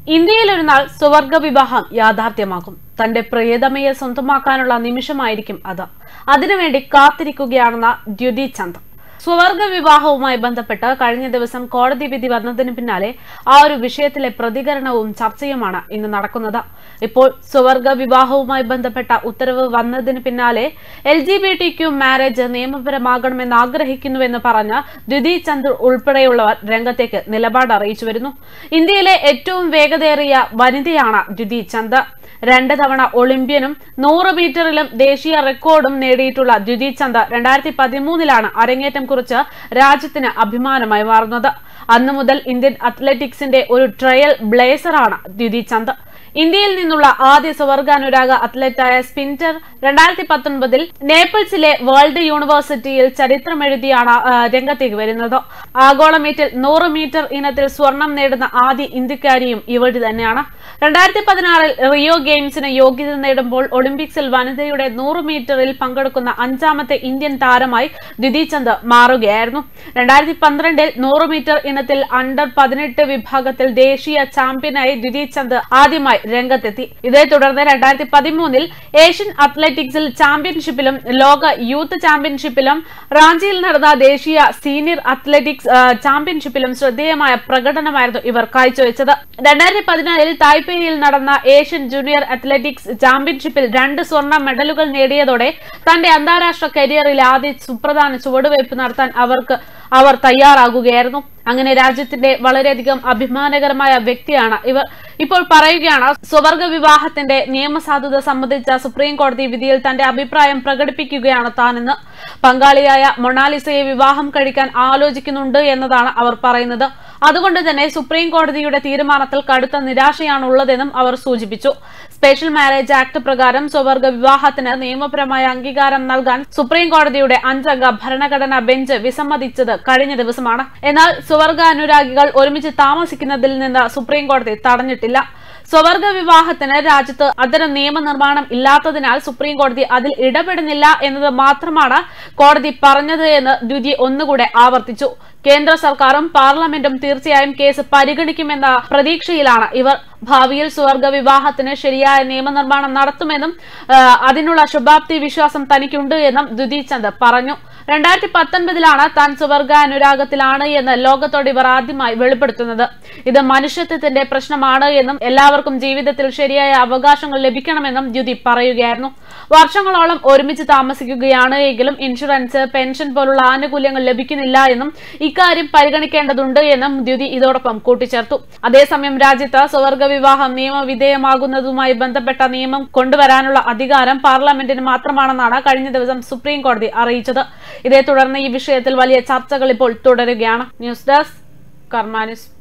ഇന്ത്യയിൽ ഒരു നാൾ സുവർഗ വിവാഹം യാഥാർത്ഥ്യമാകും തന്റെ പ്രിയതമയെ സ്വന്തമാക്കാനുള്ള നിമിഷമായിരിക്കും അത് അതിനുവേണ്ടി കാത്തിരിക്കുകയാണെന്ന ദ്യുതി ചന്ദ് സ്വവർഗ വിവാഹവുമായി ബന്ധപ്പെട്ട് കഴിഞ്ഞ ദിവസം കോടതി വിധി വന്നതിന് പിന്നാലെ ആ ഒരു വിഷയത്തിലെ പ്രതികരണവും ചർച്ചയുമാണ് ഇന്ന് നടക്കുന്നത് ഇപ്പോൾ സ്വവർഗ വിവാഹവുമായി ബന്ധപ്പെട്ട ഉത്തരവ് വന്നതിന് പിന്നാലെ L G B T Q marriage നിയമപരമാകണമെന്ന് ആഗ്രഹിക്കുന്നുവെന്ന് പറഞ്ഞ് ദ്വിതി ചന്ദ് ഉൾപ്പെടെയുള്ളവർ രംഗത്തേക്ക് നിലപാട് അറിയിച്ചു വരുന്നു ഇന്ത്യയിലെ ഏറ്റവും വേഗതയേറിയ വനിതയാണ് ദ്വിതി ചന്ദ് രണ്ട് തവണ ഒളിമ്പ്യനും നൂറ് മീറ്ററിലും ദേശീയ റെക്കോർഡും നേടിയിട്ടുള്ള ദ്യുതി ചന്ദ് രണ്ടായിരത്തി പതിമൂന്നിലാണ് അരങ്ങേറ്റം കുറിച്ച് രാജ്യത്തിന് അഭിമാനമായി മാറുന്നത് അന്നു മുതൽ ഇന്ത്യൻ അത്ലറ്റിക്സിന്റെ ഒരു ട്രയൽ ബ്ലേസറാണ് ദ്യുതി ചന്ദ് ഇന്ത്യയിൽ നിന്നുള്ള ആദ്യ സ്വർഗാനുരാഗ അത്ലറ്റായ സ്പിൻറ്റർ രണ്ടായിരത്തി പത്തൊൻപതിൽ നേപ്പിൾസിലെ വേൾഡ് യൂണിവേഴ്സിറ്റിയിൽ ചരിത്രമെഴുതിയാണ് ആ, രംഗത്തേക്ക് വരുന്നത് ആഗോള മീറ്റിൽ നൂറ് മീറ്റർ ഇനത്തിൽ സ്വർണം നേടുന്ന ആദ്യ ഇന്ത്യക്കാരിയും ഇവർ തന്നെയാണ് രണ്ടായിരത്തി പതിനാറിൽ റിയോ ഗെയിംസിന് യോഗ്യത നേടുമ്പോൾ ഒളിമ്പിക്സിൽ വനിതയുടെ നൂറ് മീറ്ററിൽ പങ്കെടുക്കുന്ന അഞ്ചാമത്തെ ഇന്ത്യൻ താരമായി ദ്വിതി ചന്ദ് മാറുകയായിരുന്നു രണ്ടായിരത്തി പന്ത്രണ്ടിൽ നൂറ് മീറ്റർ ഇനത്തിൽ അണ്ടർ പതിനെട്ട് വിഭാഗത്തിൽ ദേശീയ ചാമ്പ്യനായി ദ്വിതി ചന്ദ് ആദ്യമായി രംഗത്തെത്തി ഇതേ തുടർന്ന് രണ്ടായിരത്തി പതിമൂന്നിൽ ഏഷ്യൻ അത്ലറ്റിക്സിൽ ചാമ്പ്യൻഷിപ്പിലും ലോക യൂത്ത് ചാമ്പ്യൻഷിപ്പിലും റാഞ്ചിയിൽ നടന്ന ദേശീയ സീനിയർ അത്ലറ്റിക്സ് ആ, ചാമ്പ്യൻഷിപ്പിലും ശ്രദ്ധേയമായ പ്രകടനമായിരുന്നു ഇവർ കാഴ്ചവെച്ചത് രണ്ടായിരത്തി പതിനാലിൽ തായ്പേയിൽ നടന്ന ഏഷ്യൻ ജൂനിയർ അത്ലറ്റിക്സ് ചാമ്പ്യൻഷിപ്പിൽ രണ്ട് സ്വർണ്ണ മെഡലുകൾ നേടിയതോടെ തന്റെ അന്താരാഷ്ട്ര കരിയറിൽ ആദ്യ സുപ്രധാന ചുവടുവയ്പ് നടത്താൻ അവർക്ക് അവർ തയ്യാറാകുകയായിരുന്നു അങ്ങനെ രാജ്യത്തിന്റെ വളരെയധികം അഭിമാനകരമായ വ്യക്തിയാണ് ഇവർ ഇപ്പോൾ പറയുകയാണ് സ്വവർഗ വിവാഹത്തിന്റെ നിയമസാധുത സംബന്ധിച്ച സുപ്രീം കോടതി വിധിയിൽ തന്റെ അഭിപ്രായം പ്രകടിപ്പിക്കുകയാണ് താനെന്ന് പങ്കാളിയായ മൊണാലിസയെ വിവാഹം കഴിക്കാൻ ആലോചിക്കുന്നുണ്ട് എന്നതാണ് അവർ പറയുന്നത് അതുകൊണ്ട് തന്നെ സുപ്രീം കോടതിയുടെ തീരുമാനത്തിൽ കടുത്ത നിരാശയാണ് ഉള്ളതെന്നും അവർ സൂചിപ്പിച്ചു സ്പെഷ്യൽ മാരേജ് ആക്ട് പ്രകാരം സ്വവർഗ വിവാഹത്തിന് നിയമപരമായ അംഗീകാരം നൽകാൻ സുപ്രീം കോടതിയുടെ അഞ്ചംഗ ഭരണഘടനാ ബെഞ്ച് വിസമ്മതിച്ചത് കഴിഞ്ഞ ദിവസമാണ് എന്നാൽ സ്വവർഗ അനുരാഗികൾ ഒരുമിച്ച് താമസിക്കുന്നതിൽ നിന്ന് സുപ്രീം കോടതി തടഞ്ഞിട്ടില്ല സ്വവർഗ വിവാഹത്തിന് രാജ്യത്ത് അത്തരം നിയമനിർമ്മാണം ഇല്ലാത്തതിനാൽ സുപ്രീം കോടതി അതിൽ ഇടപെടുന്നില്ല എന്നത് മാത്രമാണ് കോടതി പറഞ്ഞത് എന്ന് ദ്വിതി ഒന്നുകൂടെ ആവർത്തിച്ചു കേന്ദ്ര സർക്കാരും പാർലമെന്റും തീർച്ചയായും കേസ് പരിഗണിക്കുമെന്ന പ്രതീക്ഷയിലാണ് ഇവർ ഭാവിയിൽ സ്വർഗ വിവാഹത്തിന് ശരിയായ നിയമനിർമ്മാണം നടത്തുമെന്നും ആ, അതിനുള്ള ശുഭാപ്തി വിശ്വാസം തനിക്കുണ്ട് എന്നും ദ്വിതി ചന്ദ് പറഞ്ഞു രണ്ടായിരത്തി പത്തൊൻപതിലാണ് താൻ സുവർഗ അനുരാഗത്തിലാണ് എന്ന് ലോകത്തോട് ഇവർ ആദ്യമായി വെളിപ്പെടുത്തുന്നത് ഇത് മനുഷ്യത്വത്തിന്റെ പ്രശ്നമാണ് എന്നും എല്ലാവർക്കും ജീവിതത്തിൽ ശരിയായ അവകാശങ്ങൾ ലഭിക്കണമെന്നും ദ്യുതി പറയുകയായിരുന്നു വർഷങ്ങളോളം ഒരുമിച്ച് താമസിക്കുകയാണ് എങ്കിലും ഇൻഷുറൻസ് പെൻഷൻ പോലുള്ള ആനുകൂല്യങ്ങൾ ലഭിക്കുന്നില്ല എന്നും ഇക്കാര്യം പരിഗണിക്കേണ്ടതുണ്ട് എന്നും ദ്യുതി ഇതോടൊപ്പം കൂട്ടിച്ചേർത്തു അതേസമയം രാജ്യത്ത് സ്വർഗ വിവാഹം നിയമവിധേയമാകുന്നതുമായി ബന്ധപ്പെട്ട നിയമം കൊണ്ടുവരാനുള്ള അധികാരം പാർലമെന്റിന് മാത്രമാണെന്നാണ് കഴിഞ്ഞ ദിവസം സുപ്രീം കോടതി അറിയിച്ചത് ഇതേ തുടർന്ന് ഈ വിഷയത്തിൽ വലിയ ചർച്ചകൾ ഇപ്പോൾ തുടരുകയാണ് ന്യൂസ് ഡെസ്ക് കർമാനിസ്